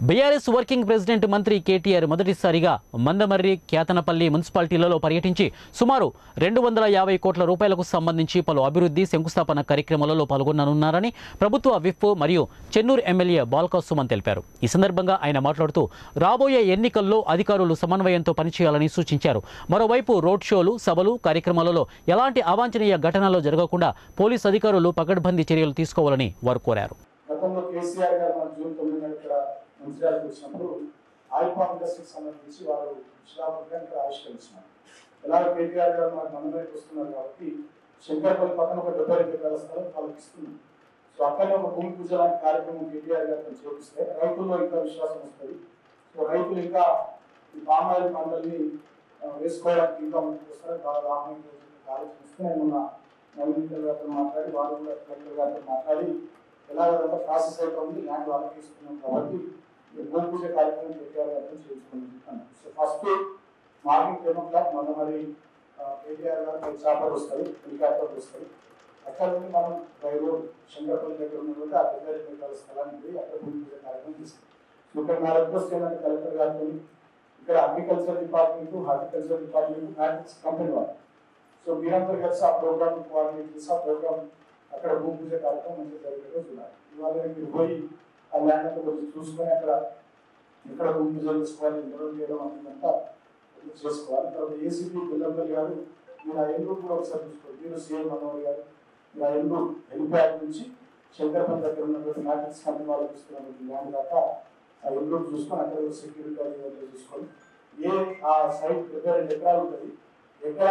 BRS working president మంత్రి కేటీఆర్ మొదటిసారిగా మందమర్రి కేతనపల్లి మున్సిపాలిటీలలో పర్యటించి సుమారు రెండు వందల యాభై కోట్ల రూపాయలకు సంబంధించి పలు అభివృద్ధి శంకుస్థాపన కార్యక్రమాలలో పాల్గొననున్నారని ప్రభుత్వ విప్ మరియు చెన్నూరు ఎమ్మెల్యే బాల్కా సుమన్ తెలిపారు ఈ సందర్భంగా ఆయన మాట్లాడుతూ రాబోయే ఎన్నికల్లో అధికారులు సమన్వయంతో పనిచేయాలని సూచించారు మరోవైపు రోడ్ షోలు సభలు కార్యక్రమాలలో ఎలాంటి అవాంఛనీయ ఘటనలు జరగకుండా పోలీస్ అధికారులు పకడ్బందీ చర్యలు తీసుకోవాలని వారు కోరారు గతంలో కేసీఆర్ గారు మన జూన్ తొమ్మిది నాడు ఇక్కడ మంచిర్యాలకు వచ్చినప్పుడు ఆయిల్ పామ్ ఇండస్ట్రీకి సంబంధించి వారు శిలాపథకాన్ని ఇక్కడ ఆవిష్కరించినారు ఎలాగో కేటీఆర్ గారు మనకు మందరికి వస్తున్నారు కాబట్టి శంకరపల్లి పక్కన ఒక డెబ్బై రెండు ఎకరాల స్థలం వాళ్ళకి ఇస్తుంది సో అక్కడనే ఒక భూమి పూజ లాంటి కార్యక్రమం కేటీఆర్ గారితో చేపిస్తే రైతుల్లో ఇంకా విశ్వాసం వస్తుంది సో రైతులు ఇంకా ఈ పామాయిల్ పంటల్ని ఆ, వేసుకోవడానికి ఇంకా ముందుకు వస్తారు బాగా లాభం ఆలోచిస్తే నేను మొన్న నవీన్ గారితో మాట్లాడి వారు కూడా కలెక్టర్ గారితో మాట్లాడి ఎలాగంతా ప్రాసెస్ అయిపోయింది ల్యాండ్ వాళ్ళకి ఇస్తున్నాం కాబట్టి ఈ భూమి పూజ కార్యక్రమం కేటీఆర్ గారితో చేయించుకోమని చెప్పాను so first morning ten o'clock మన మరి కేటీఆర్ గారు చాపర్ వస్తారు హెలికాప్టర్ వస్తారు అక్కడ నుండి మనం బై రోడ్ శంకరపల్లి దగ్గర ఉన్నటువంటి ఆ పెద్ద ఎకరాల స్థలానికి పోయి అక్కడ భూమి పూజ కార్యక్రమం చేస్తాం సో ఇక్కడ నా రిక్వెస్ట్ ఏంటంటే కలెక్టర్ గారితో ఇక్కడ agriculture department horticulture department matrix company వాళ్ళు సో మీరందరూ కలిసి ఆ ప్రోగ్రామ్ కోఆర్డినేట్ చేసి ఆ ప్రోగ్రామ్ అక్కడ భూమి పూజ కార్యక్రమం మంచిగా జరిగేటో చూడాలి ఇవాళ మీరు పోయి ఆ ల్యాండ్ అంతా కొంచెం చూసుకొని అక్కడ ఎక్కడ భూమి పూజ చేసుకోవాలి ఇంటర్వ్యూ చేయడం అంతా చేసుకోవాలి తర్వాత ఏసీపీ పిల్లంపల్లి గారు మీరు ఆ ఎల్లు కూడా ఒకసారి చూసుకోండి మీరు సీఎం మనోహర్ గారు మీరు ఆ ఎల్లు హెలిప్యాడ్ నుంచి శంకరపల్లి దగ్గర ఉన్నటువంటి మ్యాట్రిక్స్ కంపెనీ వాళ్ళకి ఇస్తున్నటువంటి ల్యాండ్ దాకా ఆ ఎల్లు చూసుకొని అక్కడ సెక్యూరిటీ అది చూసుకొని ఏ ఆ సైట్ డెబ్బై రెండు ఎకరాలు ఉంటుంది ఎక్కడ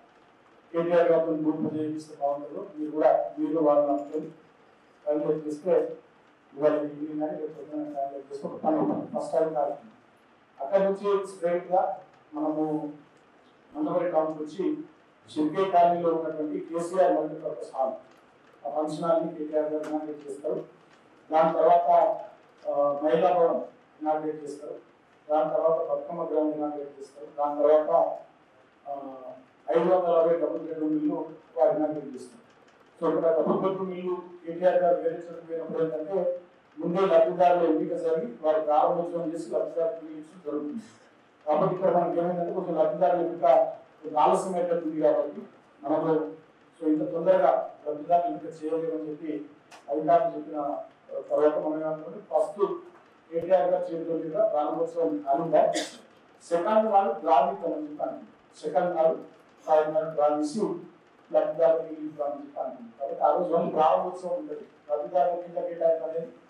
కేటీఆర్ గారితో భూమి పూజ చేపిస్తే బాగుంటుందో మీరు కూడా మీరు వాళ్ళని అనుకొని కాలిక్యులేట్ చేస్తే ఇవాళ ఈవినింగ్ కానీ రేపు పొద్దున్న కాలిక్యులేట్ చేస్తే ఒక పని ఉంటుంది ఫస్ట్ టైం కార్యక్రమం అక్కడ నుంచి స్ట్రైట్ గా మనము మందమరి టౌన్కి వచ్చి షిర్కే కాలనీలో ఉన్నటువంటి కేసీఆర్ మల్టీపర్పస్ హాల్ ఆ ఫంక్షన్ హాల్ని కేటీఆర్ గారు ఇనాగ్రేట్ చేస్తారు దాని తర్వాత ఆ, మహిళా భవన్ ఇనాగ్రేట్ చేస్తారు దాని తర్వాత బతుకమ్మ గ్రౌండ్ ఇనాగ్రేట్ చేస్తారు దాని తర్వాత ఆ, ఐదు వందల అరవై డబుల్ బెడ్రూమ్ ఇల్లు వారు ఇనాగ్రేట్ చేస్తారు సో ఇక్కడ డబుల్ బెడ్రూమ్ ఇల్లు కేటీఆర్ గారు వేరే చోట పోయినప్పుడు ఏంటంటే ముందే లబ్ధిదారుల ఎంపిక జరిగి వారు ప్రారంభోత్సవం చేసి లబ్ధిదారులకు ఇవ్వడం జరుగుతుంది కాబట్టి ఇక్కడ మనకి ఏమైందంటే కొంచెం లబ్ధిదారుల ఎంపిక కొంచెం ఆలస్యం అయిపోతుంది కాబట్టి మనకు సో ఇంత తొందరగా లబ్ధిదారులు ఎంపిక చేయలేమని చెప్పి అధికారులు చెప్పిన తర్వాత మనం ఏమనుకుంటే ఫస్ట్ కేటీఆర్ గారు చేతిలో మీద ప్రారంభోత్సవం కానుందా సెకండ్ నాడు డ్రా తీద్దామని చెప్పాను సెకండ్ నాడు థర్డ్ నాడు డ్రా తీసి లబ్ధిదారులకు ఇల్లు ఇద్దామని చెప్పి అనుకుంది కాబట్టి ఆ రోజు ఓన్లీ ప్రారంభోత్సవం ఉంటుంది లబ్ధిదారులకు ఇళ్ళ కేటాయింపు అనేది